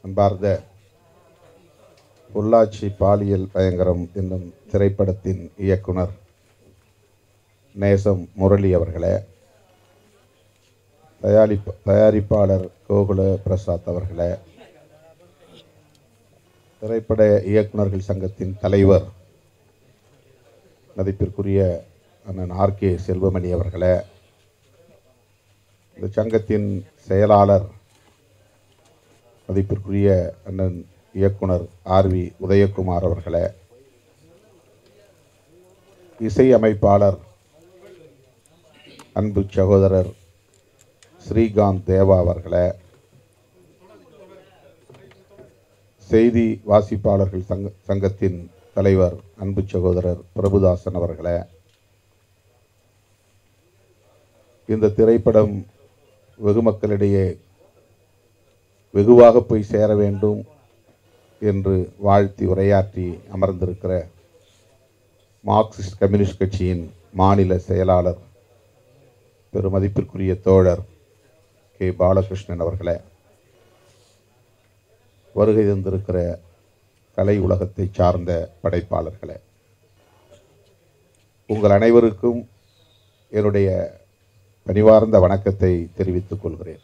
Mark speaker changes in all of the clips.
Speaker 1: அன்பார்ந்த பொள்ளாச்சி பாலியல் பயங்கரம் என்னும் திரைப்படத்தின் இயக்குனர் நேசம் முரளி அவர்களே தயாரிப்ப தயாரிப்பாளர் கோகுல பிரசாத் அவர்களே திரைப்பட இயக்குனர்கள் சங்கத்தின் தலைவர் மதிப்பிற்குரிய அண்ணன் ஆர்கே செல்வமணி அவர்களே இந்த சங்கத்தின் செயலாளர் மதிப்பிற்குரிய அண்ணன் இயக்குனர் ஆர்வி உதயகுமார் அவர்களே இசை அமைப்பாளர் அன்பு சகோதரர் ஸ்ரீகாந்த் தேவா அவர்களே செய்தி வாசிப்பாளர்கள் சங்க சங்கத்தின் தலைவர் அன்பு சகோதரர் பிரபுதாசன் அவர்களே இந்த திரைப்படம் வெகு மக்களிடையே வெகுவாக போய் சேர வேண்டும் என்று வாழ்த்தி உரையாற்றி அமர்ந்திருக்கிற மார்க்சிஸ்ட் கம்யூனிஸ்ட் கட்சியின் மாநில செயலாளர் பெருமதிப்பிற்குரிய தோழர் கே பாலகிருஷ்ணன் அவர்களே வருகை தந்திருக்கிற கலை உலகத்தை சார்ந்த படைப்பாளர்களே உங்கள் அனைவருக்கும் என்னுடைய பணிவார்ந்த வணக்கத்தை தெரிவித்துக் கொள்கிறேன்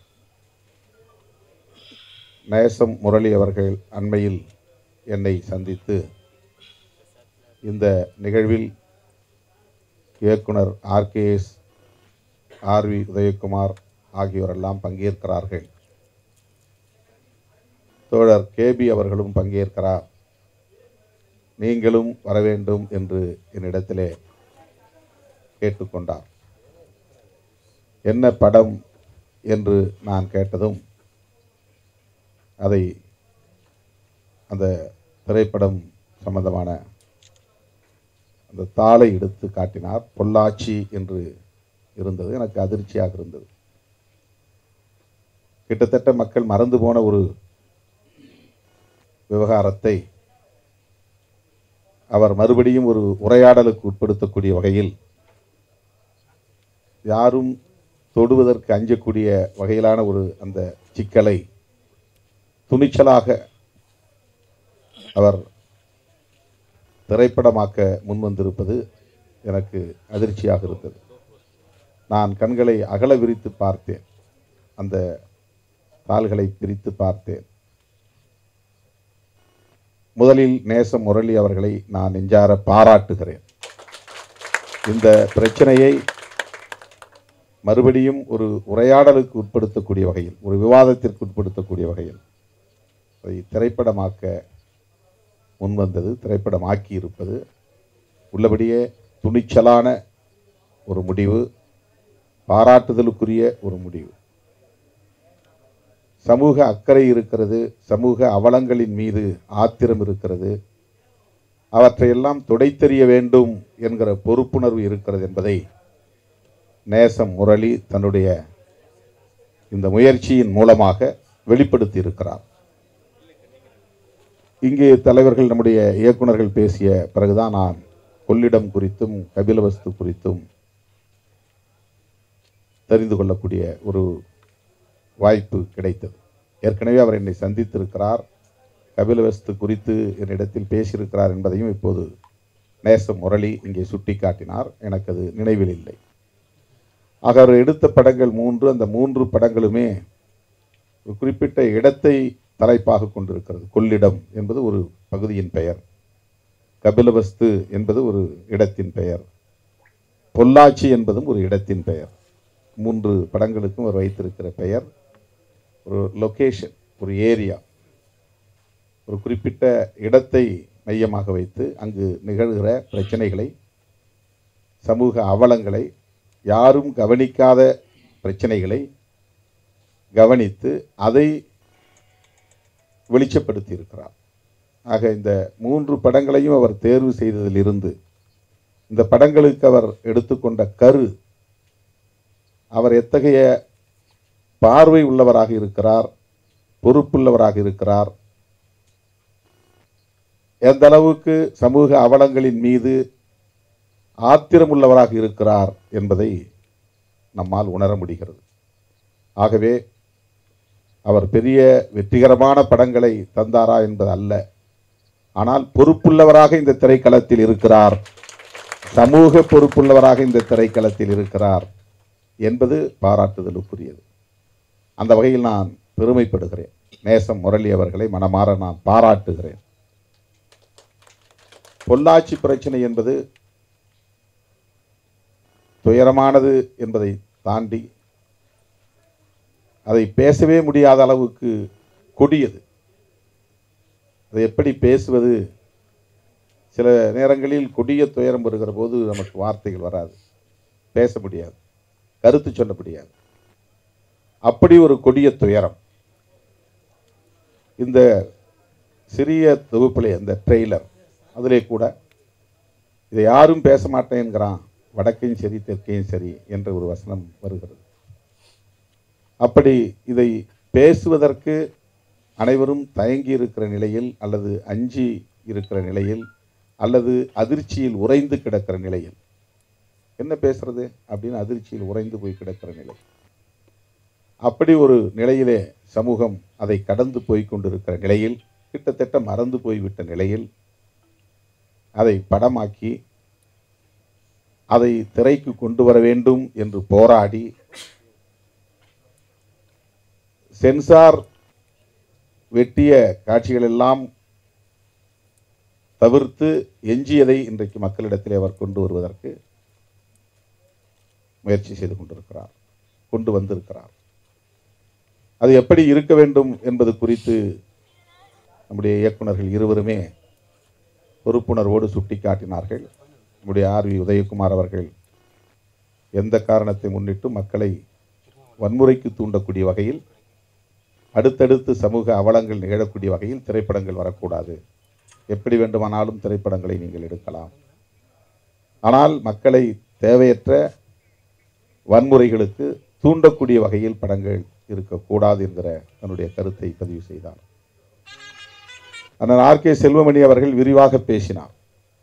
Speaker 1: நேசம் முரளி அவர்கள் அண்மையில் என்னை சந்தித்து இந்த நிகழ்வில் இயக்குனர் ஆர்கேஎஸ் ஆர்வி உதயகுமார் ஆகியோரெல்லாம் பங்கேற்கிறார்கள் தோழர் கேபி அவர்களும் பங்கேற்கிறார் நீங்களும் வர வேண்டும் என்று என்னிடத்திலே கேட்டுக்கொண்டார் என்ன படம் என்று நான் கேட்டதும் அதை அந்த திரைப்படம் சம்பந்தமான அந்த தாளை எடுத்து காட்டினார் பொள்ளாச்சி என்று இருந்தது எனக்கு அதிர்ச்சியாக இருந்தது கிட்டத்தட்ட மக்கள் மறந்து போன ஒரு விவகாரத்தை அவர் மறுபடியும் ஒரு உரையாடலுக்கு உட்படுத்தக்கூடிய வகையில் யாரும் தொடுவதற்கு அஞ்சக்கூடிய வகையிலான ஒரு அந்த சிக்கலை துணிச்சலாக அவர் திரைப்படமாக்க முன்வந்திருப்பது எனக்கு அதிர்ச்சியாக இருந்தது நான் கண்களை அகல விரித்து பார்த்தேன் அந்த தாள்களை பிரித்து பார்த்தேன் முதலில் நேசம் முரளி அவர்களை நான் நெஞ்சார பாராட்டுகிறேன் இந்த பிரச்சனையை மறுபடியும் ஒரு உரையாடலுக்கு உட்படுத்தக்கூடிய வகையில் ஒரு விவாதத்திற்கு உட்படுத்தக்கூடிய வகையில் அதை திரைப்படமாக்க முன்வந்தது திரைப்படமாக்கி இருப்பது உள்ளபடியே துணிச்சலான ஒரு முடிவு பாராட்டுதலுக்குரிய ஒரு முடிவு சமூக அக்கறை இருக்கிறது சமூக அவலங்களின் மீது ஆத்திரம் இருக்கிறது அவற்றையெல்லாம் துடைத்தெறிய வேண்டும் என்கிற பொறுப்புணர்வு இருக்கிறது என்பதை நேசம் முரளி தன்னுடைய இந்த முயற்சியின் மூலமாக வெளிப்படுத்தி இருக்கிறார் இங்கே தலைவர்கள் நம்முடைய இயக்குனர்கள் பேசிய பிறகுதான் நான் கொள்ளிடம் குறித்தும் கபிலவஸ்து குறித்தும் தெரிந்து கொள்ளக்கூடிய ஒரு வாய்ப்பு கிடைத்தது ஏற்கனவே அவர் என்னை சந்தித்திருக்கிறார் கபிலவஸ்து குறித்து என்னிடத்தில் பேசியிருக்கிறார் என்பதையும் இப்போது நேசம் முரளி இங்கே சுட்டிக்காட்டினார் எனக்கு அது நினைவில் இல்லை ஆக அவர் எடுத்த படங்கள் மூன்று அந்த மூன்று படங்களுமே ஒரு குறிப்பிட்ட இடத்தை தலைப்பாக கொண்டிருக்கிறது கொள்ளிடம் என்பது ஒரு பகுதியின் பெயர் கபிலவஸ்து என்பது ஒரு இடத்தின் பெயர் பொள்ளாச்சி என்பதும் ஒரு இடத்தின் பெயர் மூன்று படங்களுக்கும் அவர் வைத்திருக்கிற பெயர் ஒரு லொகேஷன் ஒரு ஏரியா ஒரு குறிப்பிட்ட இடத்தை மையமாக வைத்து அங்கு நிகழ்கிற பிரச்சனைகளை சமூக அவலங்களை யாரும் கவனிக்காத பிரச்சனைகளை கவனித்து அதை வெளிச்சப்படுத்தி இருக்கிறார் ஆக இந்த மூன்று படங்களையும் அவர் தேர்வு செய்ததிலிருந்து இந்த படங்களுக்கு அவர் எடுத்துக்கொண்ட கரு அவர் எத்தகைய பார்வை உள்ளவராக இருக்கிறார் பொறுப்புள்ளவராக இருக்கிறார் எந்த அளவுக்கு சமூக அவலங்களின் மீது ஆத்திரமுள்ளவராக இருக்கிறார் என்பதை நம்மால் உணர முடிகிறது ஆகவே அவர் பெரிய வெற்றிகரமான படங்களை தந்தாரா என்பது அல்ல ஆனால் பொறுப்புள்ளவராக இந்த திரைக்களத்தில் இருக்கிறார் சமூக பொறுப்புள்ளவராக இந்த திரைக்களத்தில் இருக்கிறார் என்பது பாராட்டுதலுக்குரியது அந்த வகையில் நான் பெருமைப்படுகிறேன் நேசம் முரளி அவர்களை மனமாற நான் பாராட்டுகிறேன் பொள்ளாச்சி பிரச்சனை என்பது துயரமானது என்பதை தாண்டி அதை பேசவே முடியாத அளவுக்கு கொடியது அதை எப்படி பேசுவது சில நேரங்களில் கொடிய துயரம் வருகிற போது நமக்கு வார்த்தைகள் வராது பேச முடியாது கருத்து சொல்ல முடியாது அப்படி ஒரு கொடிய துயரம் இந்த சிறிய தொகுப்பிலே அந்த ட்ரெய்லர் அதிலே கூட இதை யாரும் பேச மாட்டேங்கிறான் வடக்கையும் சரி தெற்கையும் சரி என்ற ஒரு வசனம் வருகிறது அப்படி இதை பேசுவதற்கு அனைவரும் தயங்கி இருக்கிற நிலையில் அல்லது அஞ்சி இருக்கிற நிலையில் அல்லது அதிர்ச்சியில் உறைந்து கிடக்கிற நிலையில் என்ன பேசுறது அப்படின்னு அதிர்ச்சியில் உறைந்து போய் கிடக்கிற நிலை அப்படி ஒரு நிலையிலே சமூகம் அதை கடந்து போய் கொண்டிருக்கிற நிலையில் கிட்டத்தட்ட மறந்து போய்விட்ட நிலையில் அதை படமாக்கி அதை திரைக்கு கொண்டு வர வேண்டும் என்று போராடி சென்சார் வெட்டிய காட்சிகள் எல்லாம் தவிர்த்து எஞ்சியதை இன்றைக்கு மக்களிடத்திலே அவர் கொண்டு வருவதற்கு முயற்சி செய்து கொண்டிருக்கிறார் கொண்டு வந்திருக்கிறார் அது எப்படி இருக்க வேண்டும் என்பது குறித்து நம்முடைய இயக்குனர்கள் இருவருமே பொறுப்புணர்வோடு சுட்டிக்காட்டினார்கள் நம்முடைய ஆர் வி உதயகுமார் அவர்கள் எந்த காரணத்தை முன்னிட்டு மக்களை வன்முறைக்கு தூண்டக்கூடிய வகையில் அடுத்தடுத்து சமூக அவலங்கள் நிகழக்கூடிய வகையில் திரைப்படங்கள் வரக்கூடாது எப்படி வேண்டுமானாலும் திரைப்படங்களை நீங்கள் எடுக்கலாம் ஆனால் மக்களை தேவையற்ற வன்முறைகளுக்கு தூண்டக்கூடிய வகையில் படங்கள் இருக்கக்கூடாது என்கிற தன்னுடைய கருத்தை பதிவு செய்தார் அண்ணன் ஆர் கே செல்வமணி அவர்கள் விரிவாக பேசினார்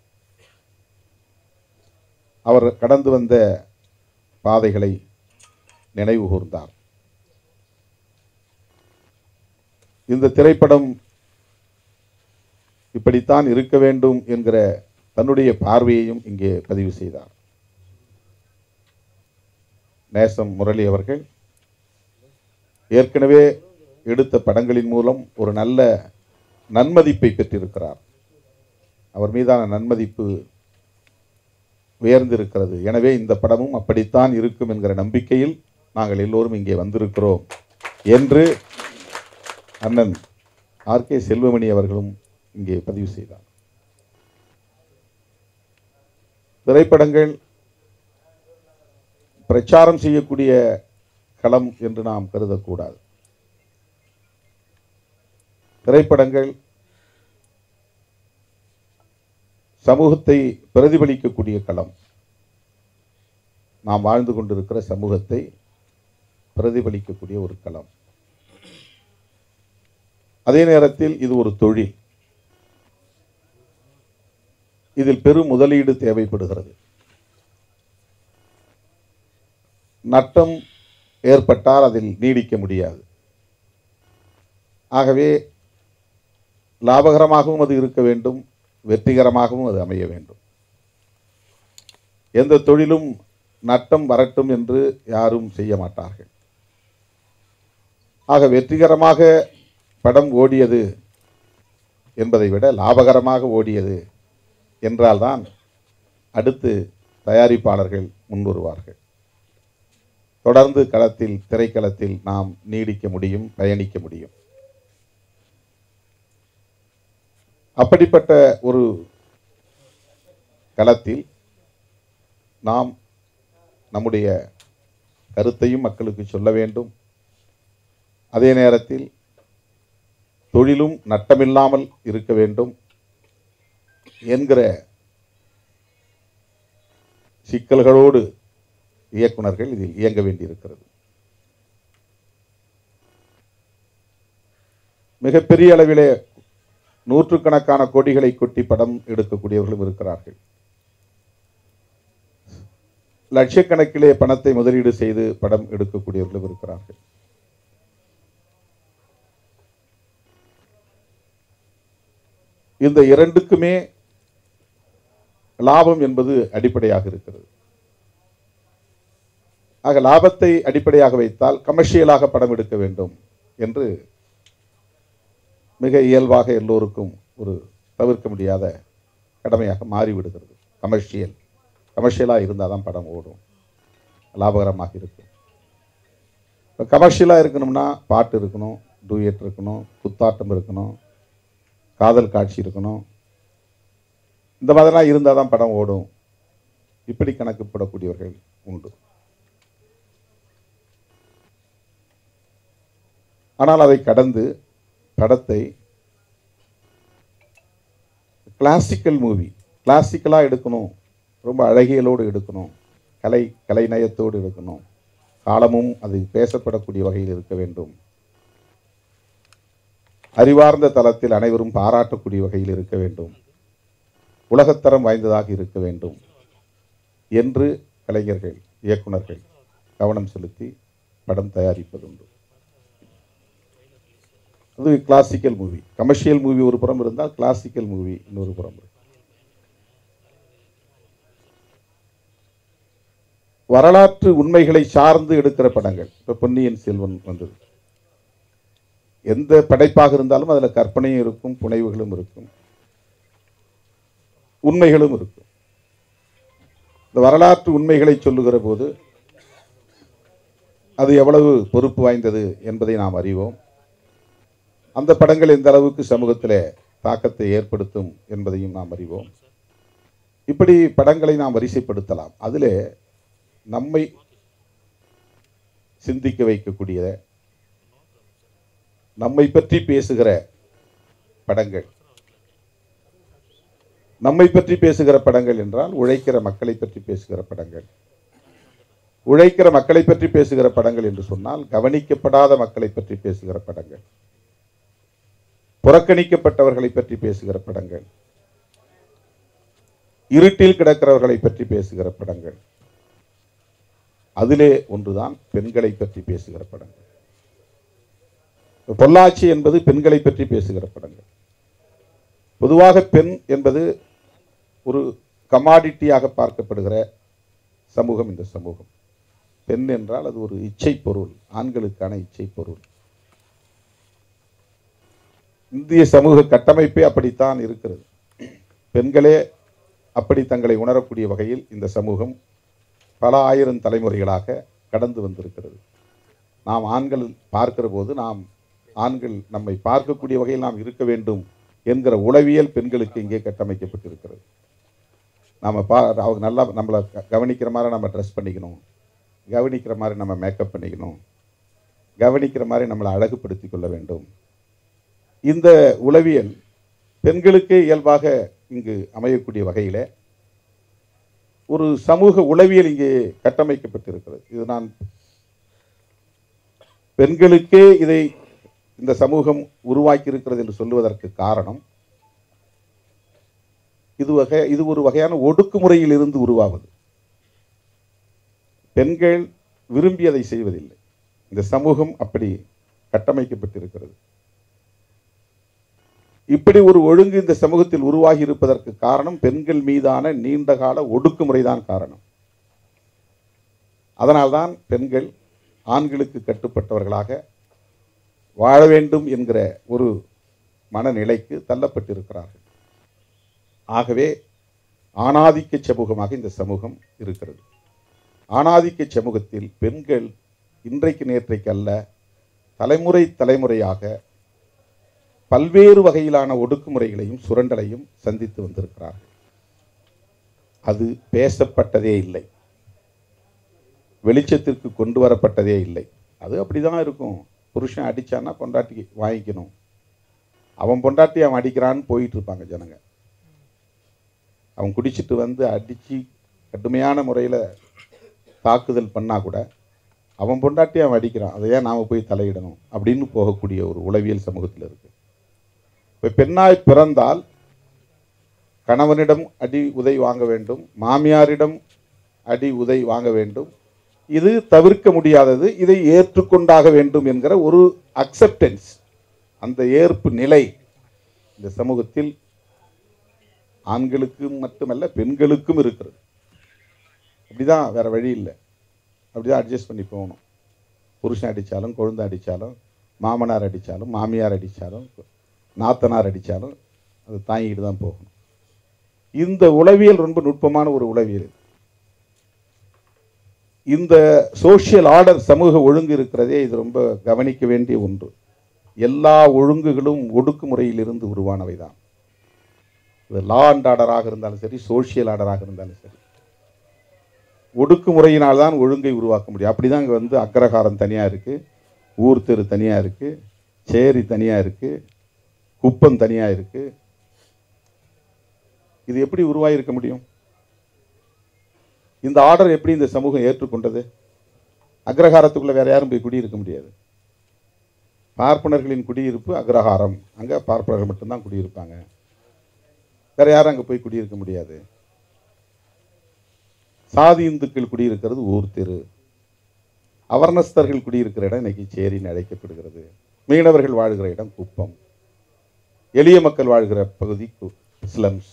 Speaker 1: அவர் கடந்து வந்த பாதைகளை நினைவு கூர்ந்தார் இந்த திரைப்படம் இப்படித்தான் இருக்க வேண்டும் என்கிற தன்னுடைய பார்வையையும் இங்கே பதிவு செய்தார் நேசம் முரளி அவர்கள் ஏற்கனவே எடுத்த படங்களின் மூலம் ஒரு நல்ல நன்மதிப்பை பெற்றிருக்கிறார் அவர் மீதான நன்மதிப்பு உயர்ந்திருக்கிறது எனவே இந்த படமும் அப்படித்தான் இருக்கும் என்கிற நம்பிக்கையில் நாங்கள் எல்லோரும் இங்கே வந்திருக்கிறோம் என்று அண்ணன் ஆர் கே செல்வமணி அவர்களும் இங்கே பதிவு செய்தார் திரைப்படங்கள் பிரச்சாரம் செய்யக்கூடிய களம் என்று நாம் கருதக்கூடாது திரைப்படங்கள் சமூகத்தை பிரதிபலிக்கக்கூடிய களம் நாம் வாழ்ந்து கொண்டிருக்கிற சமூகத்தை பிரதிபலிக்கக்கூடிய ஒரு களம் அதே நேரத்தில் இது ஒரு தொழில் இதில் பெரும் முதலீடு தேவைப்படுகிறது நட்டம் ஏற்பட்டால் அதில் நீடிக்க முடியாது ஆகவே லாபகரமாகவும் அது இருக்க வேண்டும் வெற்றிகரமாகவும் அது அமைய வேண்டும் எந்த தொழிலும் நட்டம் வரட்டும் என்று யாரும் செய்ய மாட்டார்கள் ஆக வெற்றிகரமாக படம் ஓடியது என்பதை விட லாபகரமாக ஓடியது என்றால்தான் அடுத்து தயாரிப்பாளர்கள் முன்வருவார்கள் தொடர்ந்து களத்தில் திரைக்களத்தில் நாம் நீடிக்க முடியும் பயணிக்க முடியும் அப்படிப்பட்ட ஒரு களத்தில் நாம் நம்முடைய கருத்தையும் மக்களுக்கு சொல்ல வேண்டும் அதே நேரத்தில் தொழிலும் நட்டமில்லாமல் இருக்க வேண்டும் என்கிற சிக்கல்களோடு இயக்குனர்கள் இதில் இயங்க வேண்டியிருக்கிறது மிகப்பெரிய அளவிலே நூற்றுக்கணக்கான கோடிகளை கொட்டி படம் எடுக்கக்கூடியவர்களும் இருக்கிறார்கள் லட்சக்கணக்கிலே பணத்தை முதலீடு செய்து படம் எடுக்கக்கூடியவர்களும் இருக்கிறார்கள் இந்த இரண்டுக்குமே லாபம் என்பது அடிப்படையாக இருக்கிறது ஆக லாபத்தை அடிப்படையாக வைத்தால் கமர்ஷியலாக படம் எடுக்க வேண்டும் என்று மிக இயல்பாக எல்லோருக்கும் ஒரு தவிர்க்க முடியாத கடமையாக மாறிவிடுகிறது கமர்ஷியல் கமர்ஷியலாக இருந்தால் தான் படம் ஓடும் லாபகரமாக இருக்கும் இப்போ கமர்ஷியலாக இருக்கணும்னா பாட்டு இருக்கணும் டூயட் இருக்கணும் குத்தாட்டம் இருக்கணும் காதல் காட்சி இருக்கணும் இந்த மாதிரிலாம் இருந்தால் தான் படம் ஓடும் இப்படி கணக்கு போடக்கூடியவர்கள் உண்டு ஆனால் அதை கடந்து படத்தை கிளாசிக்கல் மூவி கிளாசிக்கலாக எடுக்கணும் ரொம்ப அழகியலோடு எடுக்கணும் கலை கலைநயத்தோடு எடுக்கணும் காலமும் அது பேசப்படக்கூடிய வகையில் இருக்க வேண்டும் அறிவார்ந்த தளத்தில் அனைவரும் பாராட்டக்கூடிய வகையில் இருக்க வேண்டும் உலகத்தரம் வாய்ந்ததாக இருக்க வேண்டும் என்று கலைஞர்கள் இயக்குனர்கள் கவனம் செலுத்தி படம் தயாரிப்பதுண்டு அது கிளாசிக்கல் மூவி கமர்ஷியல் மூவி ஒரு புறம் இருந்தால் கிளாசிக்கல் மூவி இன்னொரு புறம் இருக்கு வரலாற்று உண்மைகளை சார்ந்து எடுக்கிற படங்கள் இப்போ பொன்னியின் செல்வன் வந்தது எந்த படைப்பாக இருந்தாலும் அதில் கற்பனையும் இருக்கும் புனைவுகளும் இருக்கும் உண்மைகளும் இருக்கும் இந்த வரலாற்று உண்மைகளை சொல்லுகிற போது அது எவ்வளவு பொறுப்பு வாய்ந்தது என்பதை நாம் அறிவோம் அந்த படங்கள் எந்த அளவுக்கு சமூகத்தில் தாக்கத்தை ஏற்படுத்தும் என்பதையும் நாம் அறிவோம் இப்படி படங்களை நாம் வரிசைப்படுத்தலாம் அதில் நம்மை சிந்திக்க வைக்கக்கூடிய நம்மை பற்றி பேசுகிற படங்கள் நம்மை பற்றி பேசுகிற படங்கள் என்றால் உழைக்கிற மக்களை பற்றி பேசுகிற படங்கள் உழைக்கிற மக்களை பற்றி பேசுகிற படங்கள் என்று சொன்னால் கவனிக்கப்படாத மக்களை பற்றி பேசுகிற படங்கள் புறக்கணிக்கப்பட்டவர்களை பற்றி பேசுகிற படங்கள் இருட்டில் கிடக்கிறவர்களை பற்றி பேசுகிற படங்கள் அதிலே ஒன்றுதான் பெண்களை பற்றி பேசுகிற படங்கள் பொள்ளாச்சி என்பது பெண்களை பற்றி பேசுகிற படங்கள் பொதுவாக பெண் என்பது ஒரு கமாடிட்டியாக பார்க்கப்படுகிற சமூகம் இந்த சமூகம் பெண் என்றால் அது ஒரு இச்சை பொருள் ஆண்களுக்கான இச்சை பொருள் இந்திய சமூக கட்டமைப்பே அப்படித்தான் இருக்கிறது பெண்களே அப்படி தங்களை உணரக்கூடிய வகையில் இந்த சமூகம் பல ஆயிரம் தலைமுறைகளாக கடந்து வந்திருக்கிறது நாம் ஆண்கள் பார்க்கிற போது நாம் ஆண்கள் நம்மை பார்க்கக்கூடிய வகையில் நாம் இருக்க வேண்டும் என்கிற உளவியல் பெண்களுக்கு இங்கே கட்டமைக்கப்பட்டிருக்கிறது நாம் பா அவங்க நல்லா நம்மளை க- கவனிக்கிற மாதிரி நம்ம ட்ரெஸ் பண்ணிக்கணும் கவனிக்கிற மாதிரி நம்ம மேக்கப் பண்ணிக்கணும் கவனிக்கிற மாதிரி நம்மளை அழகுபடுத்தி கொள்ள வேண்டும் இந்த உளவியல் பெண்களுக்கே இயல்பாக இங்கு அமையக்கூடிய வகையில் ஒரு சமூக உளவியல் இங்கே கட்டமைக்கப்பட்டிருக்கிறது இது நான் பெண்களுக்கே இதை இந்த சமூகம் உருவாக்கி இருக்கிறது என்று சொல்லுவதற்கு காரணம் இது வகை இது ஒரு வகையான ஒடுக்குமுறையில் இருந்து உருவாவது பெண்கள் விரும்பி அதை செய்வதில்லை இந்த சமூகம் அப்படி கட்டமைக்கப்பட்டிருக்கிறது இப்படி ஒரு ஒழுங்கு இந்த சமூகத்தில் உருவாகி இருப்பதற்கு காரணம் பெண்கள் மீதான நீண்டகால ஒடுக்குமுறைதான் காரணம் அதனால்தான் பெண்கள் ஆண்களுக்கு கட்டுப்பட்டவர்களாக வாழ வேண்டும் என்கிற ஒரு மனநிலைக்கு தள்ளப்பட்டிருக்கிறார்கள் ஆகவே ஆணாதிக்க சமூகமாக இந்த சமூகம் இருக்கிறது ஆணாதிக்க சமூகத்தில் பெண்கள் இன்றைக்கு நேற்றைக்கு அல்ல தலைமுறை தலைமுறையாக பல்வேறு வகையிலான ஒடுக்குமுறைகளையும் சுரண்டலையும் சந்தித்து வந்திருக்கிறார்கள் அது பேசப்பட்டதே இல்லை வெளிச்சத்திற்கு கொண்டு வரப்பட்டதே இல்லை அது அப்படிதான் இருக்கும் புருஷன் அடிச்சான்னா பொண்டாட்டி வாங்கிக்கணும் அவன் பொண்டாட்டி அவன் அடிக்கிறான்னு போயிட்டு இருப்பாங்க ஜனங்க அவன் குடிச்சிட்டு வந்து அடித்து கடுமையான முறையில் தாக்குதல் பண்ணா கூட அவன் பொண்டாட்டி அவன் அடிக்கிறான் அதை ஏன் நாம் போய் தலையிடணும் அப்படின்னு போகக்கூடிய ஒரு உளவியல் சமூகத்தில் இருக்கு இப்போ பெண்ணாய் பிறந்தால் கணவனிடம் அடி உதை வாங்க வேண்டும் மாமியாரிடம் அடி உதை வாங்க வேண்டும் இது தவிர்க்க முடியாதது இதை ஏற்றுக்கொண்டாக வேண்டும் என்கிற ஒரு அக்செப்டன்ஸ் அந்த ஏற்பு நிலை இந்த சமூகத்தில் ஆண்களுக்கும் மட்டுமல்ல பெண்களுக்கும் இருக்கிறது அப்படிதான் வேற வழி இல்லை அப்படிதான் அட்ஜஸ்ட் பண்ணி போகணும் புருஷன் அடித்தாலும் கொழுந்து அடித்தாலும் மாமனார் அடித்தாலும் மாமியார் அடித்தாலும் நாத்தனார் அடித்தாலும் அது தாங்கிட்டு தான் போகணும் இந்த உளவியல் ரொம்ப நுட்பமான ஒரு உளவியல் இந்த சோஷியல் ஆர்டர் சமூக ஒழுங்கு இருக்கிறதே இது ரொம்ப கவனிக்க வேண்டிய ஒன்று எல்லா ஒழுங்குகளும் ஒடுக்குமுறையிலிருந்து உருவானவை தான் இது லா அண்ட் ஆர்டராக இருந்தாலும் சரி சோஷியல் ஆர்டராக இருந்தாலும் சரி ஒடுக்குமுறையினால் தான் ஒழுங்கை உருவாக்க முடியும் அப்படி தான் இங்கே வந்து அக்ரஹாரம் தனியாக இருக்குது ஊர் தெரு தனியாக இருக்குது சேரி தனியாக இருக்குது குப்பம் தனியாக இருக்குது இது எப்படி உருவாகியிருக்க முடியும் இந்த ஆர்டர் எப்படி இந்த சமூகம் ஏற்றுக்கொண்டது அக்ரஹாரத்துக்குள்ள வேற யாரும் போய் குடியிருக்க முடியாது பார்ப்பனர்களின் குடியிருப்பு அக்ரஹாரம் அங்கே பார்ப்பனர்கள் மட்டும்தான் குடியிருப்பாங்க வேற யாரும் அங்கே போய் குடியிருக்க முடியாது சாதி இந்துக்கள் குடியிருக்கிறது ஊர் தெரு அவர்ணஸ்தர்கள் குடியிருக்கிற இடம் இன்னைக்கு சேரின்னு அழைக்கப்படுகிறது மீனவர்கள் வாழ்கிற இடம் குப்பம் எளிய மக்கள் வாழ்கிற பகுதி கு- ஸ்லம்ஸ்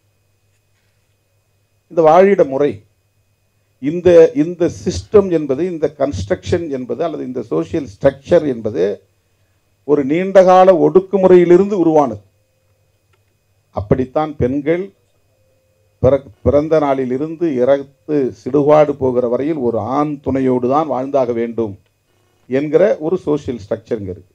Speaker 1: இந்த வாழிட முறை இந்த இந்த சிஸ்டம் என்பது இந்த கன்ஸ்ட்ரக்ஷன் என்பது அல்லது இந்த சோஷியல் ஸ்ட்ரக்சர் என்பது ஒரு நீண்டகால ஒடுக்குமுறையிலிருந்து உருவானது அப்படித்தான் பெண்கள் பிற- பிறந்த நாளிலிருந்து இறந்து சிடுபாடு போகிற வரையில் ஒரு ஆண் துணையோடு தான் வாழ்ந்தாக வேண்டும் என்கிற ஒரு சோஷியல் ஸ்ட்ரக்சருங்க இருக்கு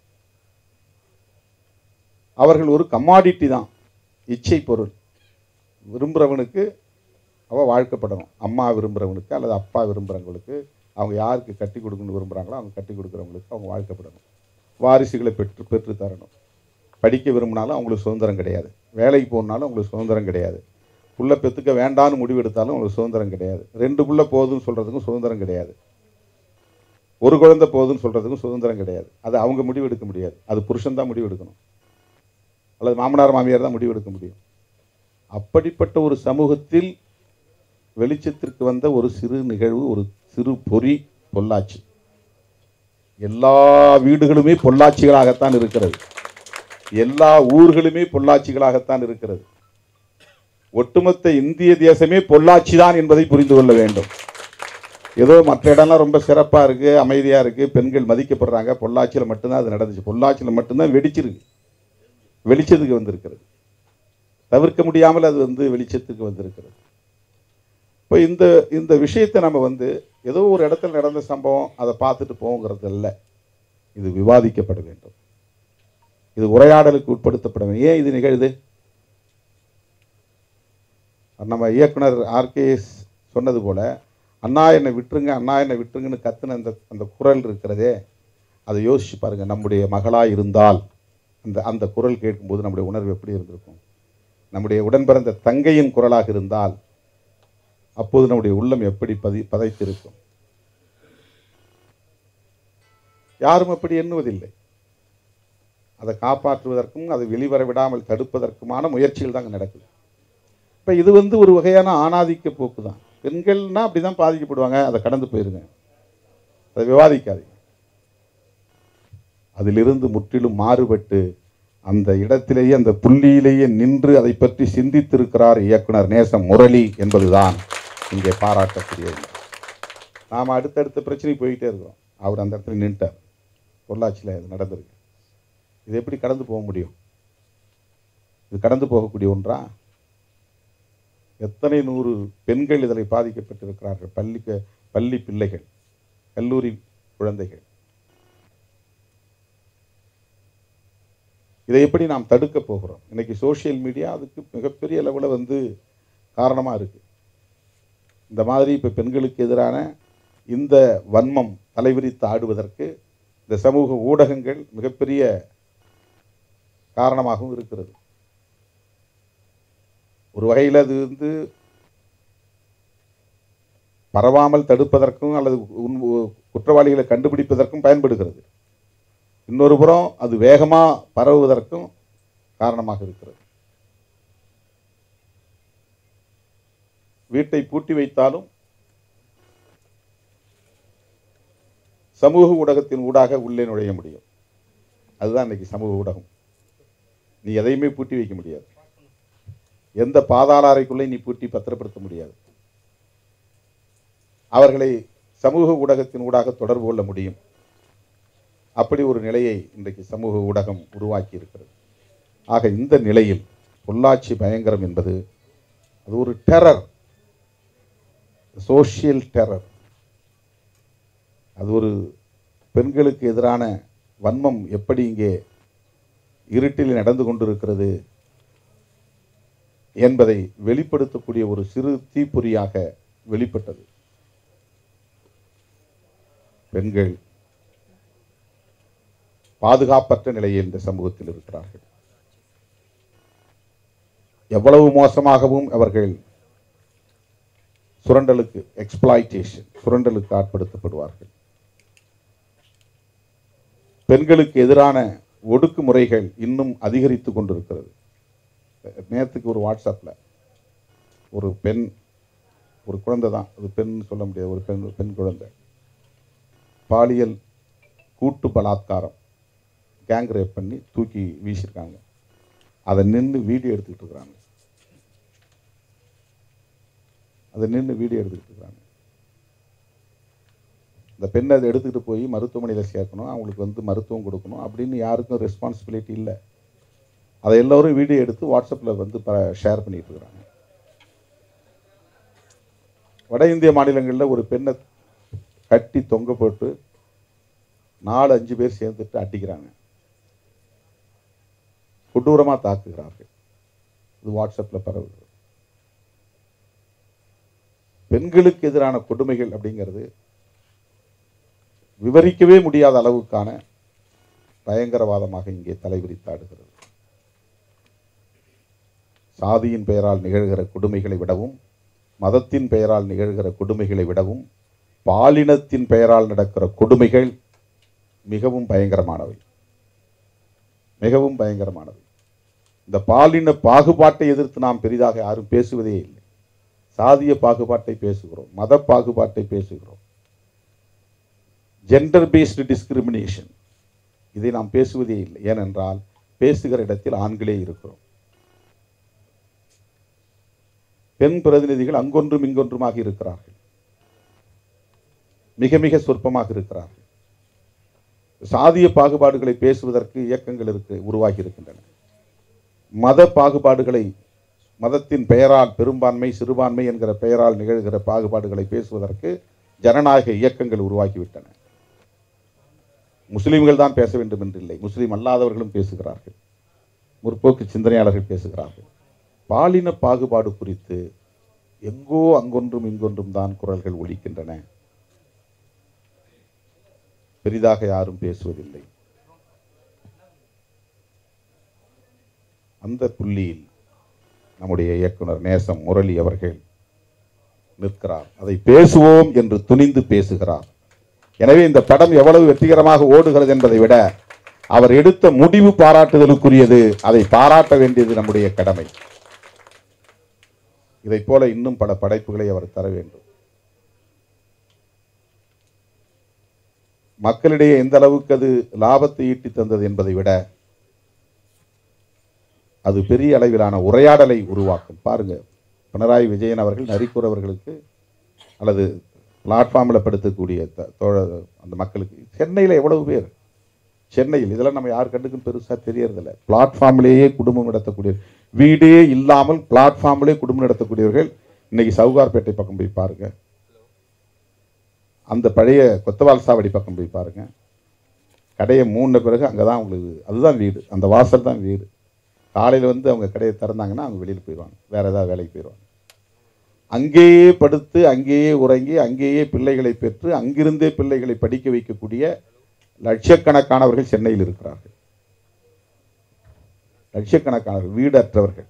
Speaker 1: அவர்கள் ஒரு கமாடிட்டி தான் இச்சை பொருள் விரும்புகிறவனுக்கு அவள் வாழ்க்கப்படணும் அம்மா விரும்புகிறவனுக்கு அல்லது அப்பா விரும்புகிறவங்களுக்கு அவங்க யாருக்கு கட்டி கொடுக்கணும்னு விரும்புகிறாங்களோ அவங்க கட்டி கொடுக்குறவங்களுக்கு அவங்க வாழ்க்கப்படணும் வாரிசுகளை பெற்று பெற்று தரணும் படிக்க விரும்பினாலும் அவங்களுக்கு சுதந்திரம் கிடையாது வேலைக்கு போகணுனாலும் அவங்களுக்கு சுதந்திரம் கிடையாது புள்ள பெற்றுக்க வேண்டான்னு முடிவெடுத்தாலும் அவங்களுக்கு சுதந்திரம் கிடையாது ரெண்டு புள்ள போதும்னு சொல்கிறதுக்கும் சுதந்திரம் கிடையாது ஒரு குழந்தை போதும்னு சொல்கிறதுக்கும் சுதந்திரம் கிடையாது அது அவங்க முடிவெடுக்க முடியாது அது புருஷன் தான் முடிவெடுக்கணும் அல்லது மாமனார் மாமியார் தான் முடிவெடுக்க முடியும் அப்படிப்பட்ட ஒரு சமூகத்தில் வெளிச்சத்திற்கு வந்த ஒரு சிறு நிகழ்வு ஒரு சிறு பொறி பொள்ளாச்சி எல்லா வீடுகளுமே பொள்ளாச்சிகளாகத்தான் இருக்கிறது எல்லா ஊர்களுமே பொள்ளாச்சிகளாகத்தான் இருக்கிறது ஒட்டுமொத்த இந்திய தேசமே பொள்ளாச்சி தான் என்பதை புரிந்து கொள்ள வேண்டும் ஏதோ மற்ற இடம்லாம் ரொம்ப சிறப்பா இருக்கு அமைதியா இருக்கு பெண்கள் மதிக்கப்படுறாங்க பொள்ளாச்சியில் மட்டும்தான் அது நடந்துச்சு பொள்ளாச்சியில் மட்டும்தான் வெடிச்சிருக்கு வெளிச்சத்துக்கு வந்திருக்கிறது தவிர்க்க முடியாமல் அது வந்து வெளிச்சத்துக்கு வந்திருக்கிறது இப்போ இந்த இந்த விஷயத்தை நம்ம வந்து ஏதோ ஒரு இடத்துல நடந்த சம்பவம் அதை பார்த்துட்டு போங்கிறது இல்லை இது விவாதிக்கப்பட வேண்டும் இது உரையாடலுக்கு உட்படுத்தப்பட வேண்டும் ஏன் இது நிகழுது நம்ம இயக்குனர் ஆர்கேஎஸ் சொன்னது போல அண்ணா என்னை விட்டுருங்க அண்ணா என்னை விட்டுருங்கன்னு கத்துன அந்த அந்த குரல் இருக்கிறதே அதை யோசிச்சு பாருங்க நம்முடைய மகளாக இருந்தால் அந்த அந்த குரல் கேட்கும்போது நம்முடைய உணர்வு எப்படி இருந்திருக்கும் நம்முடைய உடன் பிறந்த தங்கையின் குரலாக இருந்தால் அப்போது நம்முடைய உள்ளம் எப்படி பதி பதைத்திருக்கும் யாரும் அப்படி எண்ணுவதில்லை அதை காப்பாற்றுவதற்கும் அதை வெளிவர விடாமல் தடுப்பதற்குமான முயற்சிகள் தாங்க நடக்குது இப்போ இது வந்து ஒரு வகையான ஆணாதிக்க போக்கு தான் பெண்கள்னா அப்படி தான் பாதிக்கப்படுவாங்க அதை கடந்து போயிருங்க அதை விவாதிக்காதீங்க அதிலிருந்து முற்றிலும் மாறுபட்டு அந்த இடத்திலேயே அந்த புள்ளியிலேயே நின்று அதை பற்றி சிந்தித்திருக்கிறார் இயக்குனர் நேசம் முரளி என்பதுதான் இங்கே பாராட்டக்கூடியது நாம் அடுத்தடுத்த பிரச்சனை போய்கிட்டே இருக்கிறோம் அவர் அந்த இடத்துல நின்ட்டார் பொள்ளாச்சியில் இது நடந்திருக்கு இது எப்படி கடந்து போக முடியும் இது கடந்து போகக்கூடிய ஒன்றா எத்தனை நூறு பெண்கள் இதில் பாதிக்கப்பட்டிருக்கிறார்கள் பள்ளி பள்ளி பிள்ளைகள் கல்லூரி குழந்தைகள் இதை எப்படி நாம் தடுக்க போகிறோம் இன்னைக்கு சோஷியல் மீடியா அதுக்கு மிகப்பெரிய அளவில் வந்து காரணமாக இருக்கு இந்த மாதிரி இப்போ பெண்களுக்கு எதிரான இந்த வன்மம் தலைவிரித்து ஆடுவதற்கு இந்த சமூக ஊடகங்கள் மிகப்பெரிய காரணமாகவும் இருக்கிறது ஒரு வகையில் அது வந்து பரவாமல் தடுப்பதற்கும் அல்லது உன் குற்றவாளிகளை கண்டுபிடிப்பதற்கும் பயன்படுகிறது இன்னொரு புறம் அது வேகமாக பரவுவதற்கும் காரணமாக இருக்கிறது வீட்டை பூட்டி வைத்தாலும் சமூக ஊடகத்தின் ஊடாக உள்ளே நுழைய முடியும் அதுதான் இன்னைக்கு சமூக ஊடகம் நீ எதையுமே பூட்டி வைக்க முடியாது எந்த பாதாள அறைக்குள்ளே நீ பூட்டி பத்திரப்படுத்த முடியாது அவர்களை சமூக ஊடகத்தின் ஊடாக தொடர்பு கொள்ள முடியும் அப்படி ஒரு நிலையை இன்றைக்கு சமூக ஊடகம் உருவாக்கி இருக்கிறது ஆக இந்த நிலையில் பொள்ளாச்சி பயங்கரம் என்பது அது ஒரு டெரர் சோஷியல் டெரர் அது ஒரு பெண்களுக்கு எதிரான வன்மம் எப்படி இங்கே இருட்டில் நடந்து கொண்டிருக்கிறது என்பதை வெளிப்படுத்தக்கூடிய ஒரு சிறு தீப்பொறியாக வெளிப்பட்டது பெண்கள் பாதுகாப்பற்ற நிலையில் இந்த சமூகத்தில் இருக்கிறார்கள் எவ்வளவு மோசமாகவும் அவர்கள் சுரண்டலுக்கு எக்ஸ்பிளாய்டேஷன் சுரண்டலுக்கு ஆட்படுத்தப்படுவார்கள் பெண்களுக்கு எதிரான ஒடுக்குமுறைகள் இன்னும் அதிகரித்து கொண்டிருக்கிறது நேற்றுக்கு ஒரு வாட்ஸ்அப்பில் ஒரு பெண் ஒரு குழந்தை தான் அது பெண் சொல்ல முடியாது ஒரு பெண் பெண் குழந்தை பாலியல் கூட்டு பலாத்காரம் கேங் ரேப் பண்ணி தூக்கி வீசியிருக்காங்க அதை நின்று வீடியோ எடுத்துக்கிட்டு இருக்கிறாங்க அதை நின்று வீடியோ எடுத்துக்கிட்டு இருக்கிறாங்க இந்த பெண்ணை அதை எடுத்துக்கிட்டு போய் மருத்துவமனையில் சேர்க்கணும் அவங்களுக்கு வந்து மருத்துவம் கொடுக்கணும் அப்படின்னு யாருக்கும் ரெஸ்பான்சிபிலிட்டி இல்லை அதை எல்லோரும் வீடியோ எடுத்து வாட்ஸ்அப்பில் வந்து ப ஷேர் பண்ணிட்டு இருக்கிறாங்க வட இந்திய மாநிலங்களில் ஒரு பெண்ணை கட்டி தொங்க போட்டு நாலு அஞ்சு பேர் சேர்ந்துட்டு அடிக்கிறாங்க கொடூரமாக தாக்குகிறார்கள் இது வாட்ஸ்அப்பில் பரவுகிறது பெண்களுக்கு எதிரான கொடுமைகள் அப்படிங்கிறது விவரிக்கவே முடியாத அளவுக்கான பயங்கரவாதமாக இங்கே தலைவிரித்தாடுகிறது சாதியின் பெயரால் நிகழ்கிற கொடுமைகளை விடவும் மதத்தின் பெயரால் நிகழ்கிற கொடுமைகளை விடவும் பாலினத்தின் பெயரால் நடக்கிற கொடுமைகள் மிகவும் பயங்கரமானவை மிகவும் பயங்கரமானவை இந்த பாலின பாகுபாட்டை எதிர்த்து நாம் பெரிதாக யாரும் பேசுவதே இல்லை சாதிய பாகுபாட்டை பேசுகிறோம் மத பாகுபாட்டை பேசுகிறோம் ஜெண்டர் பேஸ்டு டிஸ்கிரிமினேஷன் இதை நாம் பேசுவதே இல்லை ஏனென்றால் பேசுகிற இடத்தில் ஆண்களே இருக்கிறோம் பெண் பிரதிநிதிகள் அங்கொன்றும் இங்கொன்றுமாக இருக்கிறார்கள் மிக மிக சொற்பமாக இருக்கிறார்கள் சாதிய பாகுபாடுகளை பேசுவதற்கு இயக்கங்கள் இருக்கு உருவாகி இருக்கின்றன மத பாகுபாடுகளை மதத்தின் பெயரால் பெரும்பான்மை சிறுபான்மை என்கிற பெயரால் நிகழ்கிற பாகுபாடுகளை பேசுவதற்கு ஜனநாயக இயக்கங்கள் உருவாகிவிட்டன முஸ்லிம்கள் தான் பேச வேண்டும் என்றில்லை முஸ்லிம் அல்லாதவர்களும் பேசுகிறார்கள் முற்போக்கு சிந்தனையாளர்கள் பேசுகிறார்கள் பாலின பாகுபாடு குறித்து எங்கோ அங்கொன்றும் இங்கொன்றும் தான் குரல்கள் ஒலிக்கின்றன பெரிதாக யாரும் பேசுவதில்லை அந்த புள்ளியில் நம்முடைய இயக்குனர் நேசம் முரளி அவர்கள் நிற்கிறார் அதை பேசுவோம் என்று துணிந்து பேசுகிறார் எனவே இந்த படம் எவ்வளவு வெற்றிகரமாக ஓடுகிறது என்பதை விட அவர் எடுத்த முடிவு பாராட்டுதலுக்குரியது அதை பாராட்ட வேண்டியது நம்முடைய கடமை இதைப் போல இன்னும் பல படைப்புகளை அவர் தர வேண்டும் மக்களிடையே எந்த அளவுக்கு அது லாபத்தை ஈட்டி தந்தது என்பதை விட அது பெரிய அளவிலான உரையாடலை உருவாக்கும் பாருங்க பினராயி விஜயன் அவர்கள் நரிக்கூர் அவர்களுக்கு அல்லது பிளாட்ஃபார்மில் படுத்தக்கூடிய த- தோழ அந்த மக்களுக்கு சென்னையில் எவ்வளவு பேர் சென்னையில் இதெல்லாம் நம்ம யார் கண்டுக்கும் பெருசாக தெரியறதில்ல பிளாட்ஃபார்ம்லேயே குடும்பம் நடத்தக்கூடிய வீடே இல்லாமல் பிளாட்ஃபார்ம்லேயே குடும்பம் நடத்தக்கூடியவர்கள் இன்னைக்கு சவுகார்பேட்டை பக்கம் போய் பாருங்க அந்த பழைய கொத்தவால் சாவடி பக்கம் போய் பாருங்க கடையை மூடின பிறகு அங்கே தான் உங்களுக்கு அதுதான் வீடு அந்த வாசல் தான் வீடு காலையில் வந்து அவங்க கடையை திறந்தாங்கன்னா அவங்க வெளியில் போயிடுவாங்க வேறு ஏதாவது வேலைக்கு போயிடுவாங்க அங்கேயே படுத்து அங்கேயே உறங்கி அங்கேயே பிள்ளைகளை பெற்று அங்கிருந்தே பிள்ளைகளை படிக்க வைக்கக்கூடிய லட்சக்கணக்கானவர்கள் சென்னையில் இருக்கிறார்கள் லட்சக்கணக்கானவர்கள் வீடற்றவர்கள்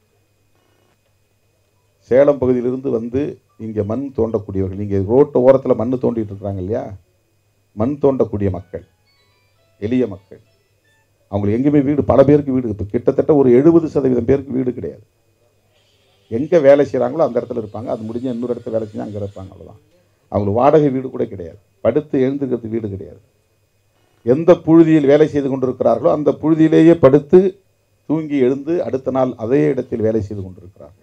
Speaker 1: சேலம் பகுதியிலிருந்து வந்து இங்கே மண் தோண்டக்கூடியவர்கள் இங்கே ரோட்டு ஓரத்தில் மண் தோண்டிட்டு இருக்கிறாங்க இல்லையா மண் தோண்டக்கூடிய மக்கள் எளிய மக்கள் அவங்களுக்கு எங்கேயுமே வீடு பல பேருக்கு வீடு இப்போ கிட்டத்தட்ட ஒரு எழுபது சதவீதம் பேருக்கு வீடு கிடையாது எங்கே வேலை செய்கிறாங்களோ அந்த இடத்துல இருப்பாங்க அது முடிஞ்ச இன்னொரு இடத்துல வேலை செஞ்சு அங்கே இருப்பாங்க அவ்வளோதான் அவங்களுக்கு வாடகை வீடு கூட கிடையாது படுத்து எழுந்துக்கிறது வீடு கிடையாது எந்த புழுதியில் வேலை செய்து கொண்டிருக்கிறார்களோ அந்த புழுதியிலேயே படுத்து தூங்கி எழுந்து அடுத்த நாள் அதே இடத்தில் வேலை செய்து கொண்டிருக்கிறார்கள்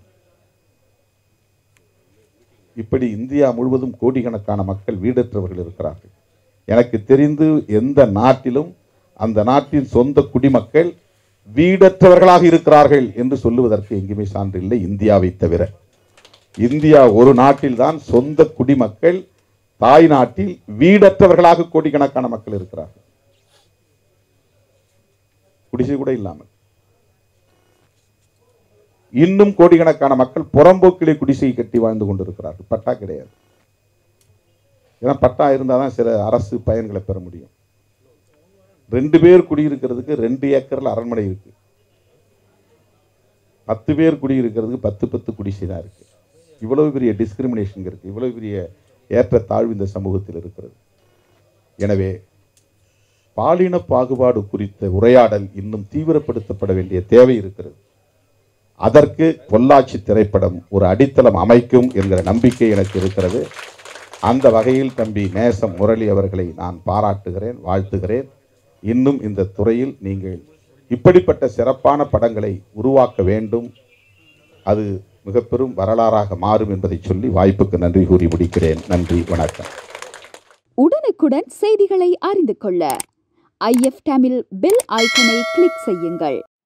Speaker 1: இப்படி இந்தியா முழுவதும் கோடிக்கணக்கான மக்கள் வீடற்றவர்கள் இருக்கிறார்கள் எனக்கு தெரிந்து எந்த நாட்டிலும் அந்த நாட்டின் சொந்த குடிமக்கள் வீடற்றவர்களாக இருக்கிறார்கள் என்று சொல்லுவதற்கு எங்குமே சான்று இல்லை இந்தியாவை தவிர இந்தியா ஒரு நாட்டில்தான் சொந்த குடிமக்கள் தாய் நாட்டில் வீடற்றவர்களாக கோடிக்கணக்கான மக்கள் இருக்கிறார்கள் குடிசை கூட இல்லாமல் இன்னும் கோடிக்கணக்கான மக்கள் புறம்போக்கிலே குடிசை கட்டி வாழ்ந்து கொண்டிருக்கிறார்கள் பட்டா கிடையாது ஏன்னா பட்டா இருந்தால் தான் சில அரசு பயன்களை பெற முடியும் ரெண்டு பேர் குடியிருக்கிறதுக்கு ரெண்டு ஏக்கர்ல அரண்மனை இருக்கு பத்து பேர் குடியிருக்கிறதுக்கு பத்து பத்து குடிசை தான் இருக்கு இவ்வளவு பெரிய டிஸ்கிரிமினேஷன் இருக்கு இவ்வளவு பெரிய ஏற்ற தாழ்வு இந்த சமூகத்தில் இருக்கிறது எனவே பாலின பாகுபாடு குறித்த உரையாடல் இன்னும் தீவிரப்படுத்தப்பட வேண்டிய தேவை இருக்கிறது அதற்கு பொள்ளாச்சி திரைப்படம் ஒரு அடித்தளம் அமைக்கும் என்கிற நம்பிக்கை எனக்கு இருக்கிறது அந்த வகையில் தம்பி நேசம் முரளி அவர்களை நான் பாராட்டுகிறேன் வாழ்த்துகிறேன் இன்னும் இந்த துறையில் நீங்கள் இப்படிப்பட்ட சிறப்பான படங்களை உருவாக்க வேண்டும் அது மிக பெரும் வரலாறாக மாறும் என்பதை சொல்லி வாய்ப்புக்கு நன்றி கூறி முடிக்கிறேன் நன்றி வணக்கம்
Speaker 2: உடனுக்குடன் செய்திகளை அறிந்து கொள்ள ஐஎஃப் தமிழ் பெல் ஐக்கனை கிளிக் செய்யுங்கள்